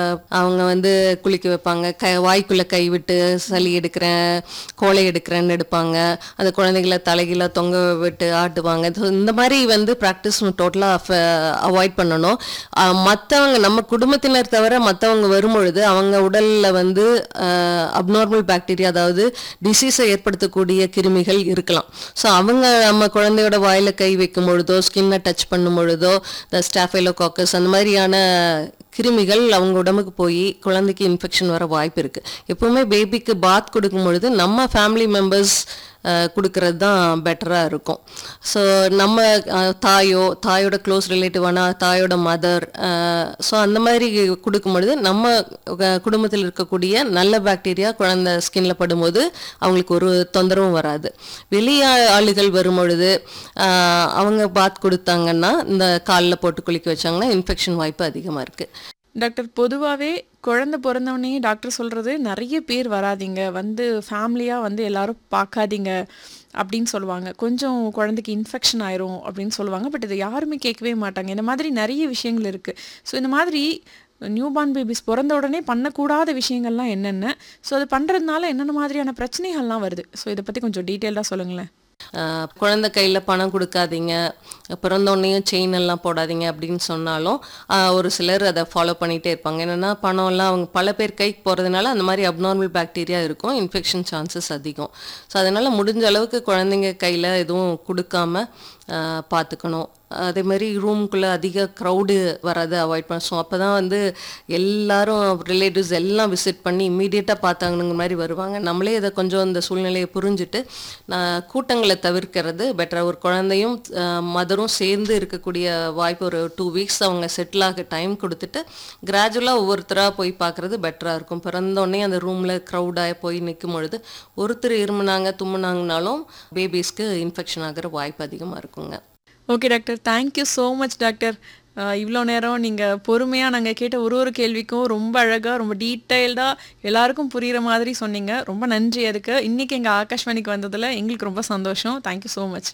அவங்க வந்து குளிக்க வைப்பாங்க க வாய்க்குள்ள கை விட்டு சளி எடுக்கிறேன் கோலை எடுக்கிறேன்னு எடுப்பாங்க அந்த குழந்தைகளை தலைகீழ தொங்க விட்டு ஆட்டுவாங்க So, இந்த மாதிரி வந்து ப்ராக்டிஸ் டோட்டலாக அவாய்ட் பண்ணணும் மற்றவங்க நம்ம குடும்பத்தினர் தவிர மற்றவங்க வரும்பொழுது அவங்க உடலில் வந்து அப்நார்மல் பாக்டீரியா அதாவது டிசீஸை ஏற்படுத்தக்கூடிய கிருமிகள் இருக்கலாம் ஸோ அவங்க நம்ம குழந்தையோட வாயில கை வைக்கும் பொழுதோ ஸ்கின்னை டச் பண்ணும் பொழுதோ இந்த ஸ்டாஃபைலோகாக்கஸ் அந்த மாதிரியான கிருமிகள் அவங்க உடம்புக்கு போய் குழந்தைக்கு இன்ஃபெக்ஷன் வர வாய்ப்பு இருக்குது எப்பவுமே பேபிக்கு பாத் கொடுக்கும் பொழுது நம்ம ஃபேமிலி மெம்பர்ஸ் கொடுக்கறது தான் பெட்டராக இருக்கும் ஸோ நம்ம அஹ், தாயோ தாயோட க்ளோஸ் ரிலேட்டிவான தாயோட மதர் ஸோ அந்த மாதிரி கொடுக்கும் பொழுது நம்ம அஹ், குடும்பத்தில் இருக்கக்கூடிய நல்ல பாக்டீரியா குழந்தை ஸ்கின்ல படும்போது அவங்களுக்கு ஒரு தொந்தரவும் வராது வெளிய ஆளுகள் வரும் பொழுது அஹ், அவங்க பாத் கொடுத்தாங்கன்னா இந்த காலில் போட்டு குளிக்க வச்சாங்கன்னா இன்ஃபெக்ஷன் வாய்ப்பு அதிகமாக இருக்குது டாக்டர் பொதுவாகவே குழந்தை பிறந்தவொடனே டாக்டர் சொல்கிறது நிறைய பேர் வராதீங்க வந்து ஃபேமிலியாக வந்து எல்லாரும் பார்க்காதீங்க அப்படின்னு சொல்லுவாங்க கொஞ்சம் குழந்தைக்கு இன்ஃபெக்ஷன் ஆயிரும் அப்படின்னு சொல்லுவாங்க பட் இதை யாருமே கேட்கவே மாட்டாங்க இந்த மாதிரி நிறைய விஷயங்கள் இருக்குது ஸோ இந்த மாதிரி நியூபார்ன் பேபிஸ் பிறந்த உடனே பண்ணக்கூடாத விஷயங்கள்லாம் என்னென்ன ஸோ அது பண்ணுறதுனால என்னென்ன மாதிரியான பிரச்சனைகள்லாம் வருது ஸோ இதை பற்றி கொஞ்சம் டீட்டெயில்டாக சொல்லுங்களேன் ஆஹ் குழந்தை கையில் பணம் கொடுக்காதீங்க பிறந்தோடனேயும் செயின் எல்லாம் போடாதீங்க அப்படின்னு சொன்னாலும் ஆஹ் ஒரு சிலர் அதை ஃபாலோ பண்ணிகிட்டே இருப்பாங்க என்னென்னா பணம்லாம் அவங்க பல பேர் கைக்கு போகிறதுனால அந்த மாதிரி அப்நார்மல் பாக்டீரியா இருக்கும் இன்ஃபெக்ஷன் சான்சஸ் அதிகம் ஸோ அதனால் முடிஞ்ச அளவுக்கு குழந்தைங்க கையில் எதுவும் கொடுக்காம ஆஹ் பார்த்துக்கணும் அதே மாதிரி ரூம்குள்ளே அதிக க்ரௌடு வராது அவாய்ட் பண்ண ஸோ அப்போ தான் வந்து எல்லாரும் ரிலேட்டிவ்ஸ் எல்லாம் விசிட் பண்ணி இம்மீடியட்டாக பார்த்தாங்கங்கிற மாதிரி வருவாங்க நம்மளே இதை கொஞ்சம் இந்த சூழ்நிலையை புரிஞ்சுட்டு நான் கூட்டங்களை தவிர்க்கிறது பெட்டராக ஒரு குழந்தையும் மதரும் சேர்ந்து இருக்கக்கூடிய வாய்ப்பு ஒரு டூ வீக்ஸ் அவங்க செட்டில் ஆக டைம் கொடுத்துட்டு கிராஜுவலாக ஒவ்வொருத்தராக போய் பார்க்குறது பெட்டராக இருக்கும் பிறந்தோடனே அந்த ரூமில் க்ரௌடாக போய் நிற்கும் பொழுது ஒருத்தர் இருமுனாங்க தும்முனாங்கனாலும் பேபிஸ்க்கு இன்ஃபெக்ஷன் ஆகிற வாய்ப்பு அதிகமாக இருக்குங்க okay doctor thank you so much doctor இவ்வளோ நேரம் நீங்கள் பொறுமையாக நாங்கள் கேட்ட ஒரு ஒரு கேள்விக்கும் ரொம்ப அழகாக ரொம்ப டீட்டெயில்டாக எல்லாருக்கும் புரிகிற மாதிரி சொன்னீங்க ரொம்ப நன்றி அதுக்கு இன்றைக்கி எங்கள் ஆகாஷ்வாணிக்கு வந்ததில் எங்களுக்கு ரொம்ப சந்தோஷம் தேங்க்யூ ஸோ மச்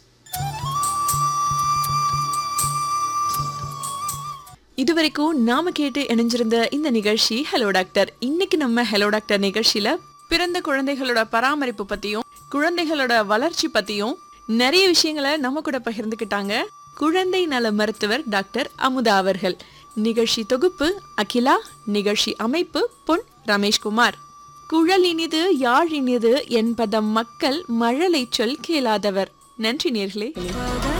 இதுவரைக்கும் நாம கேட்டு இணைஞ்சிருந்த இந்த நிகழ்ச்சி ஹலோ டாக்டர் இன்னைக்கு நம்ம ஹலோ டாக்டர் நிகழ்ச்சியில பிறந்த குழந்தைகளோட பராமரிப்பு பத்தியும் குழந்தைகளோட வளர்ச்சி பத்தியும் நிறைய விஷயங்களை நம்ம கூட பகிர்ந்துக்கிட்டாங்க குழந்தை நல மருத்துவர் டாக்டர் அமுதா அவர்கள் நிகழ்ச்சி தொகுப்பு அகிலா நிகழ்ச்சி அமைப்பு பொன் ரமேஷ்குமார் குழல் இனிது யாழ் இனிது என்பதம் மக்கள் மழலை சொல் கேளாதவர் நன்றி நேர்களே